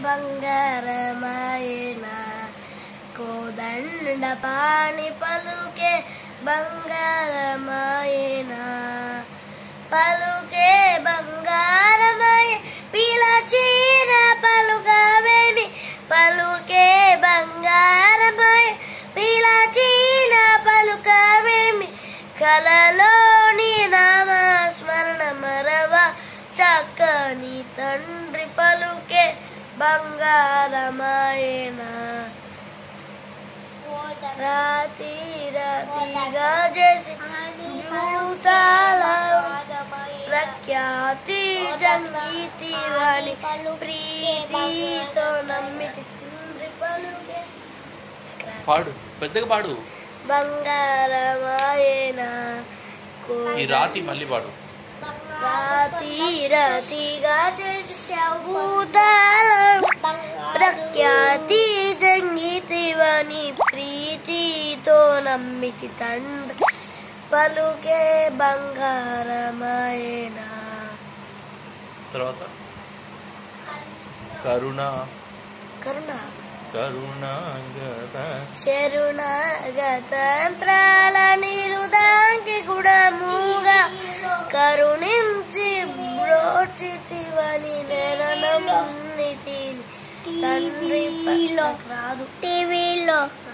బంగారమాయన కోదండ పాణి పలుకే బంగారమాయన పలుకే బంగారమై పిలచిన పలుకవేమి పలుకే బంగారమై పిలచిన పలుకవేమి కలలోని నామస్మరణ మరవ చక్కని తండ్రి పలుకే బంగారమాయన రాతి రాతిగా చేసి భూతాల ప్రఖ్యాతి జంగీతి వాణి ప్రీతితో నమ్మితి తండ్రి పలుకే పాడు పెద్దగా పాడు బంగారమాయన ఈ రాతి మళ్ళీ పాడు రాతి రాతిగా చేసి భూతాల ప్రఖ్యాతి జంగితివని ప్రీతితో నమ్మితి తండ్రి పలుకే బంగారమాయన తర్వాత కరుణ కరుణ కరుణాగత శరుణగతంత్రాల నిరుదాంకి గుణముగా కరుణించి బ్రోచితివని నెరనమ్మితి తండ్రి ప- రాదు టీవీలో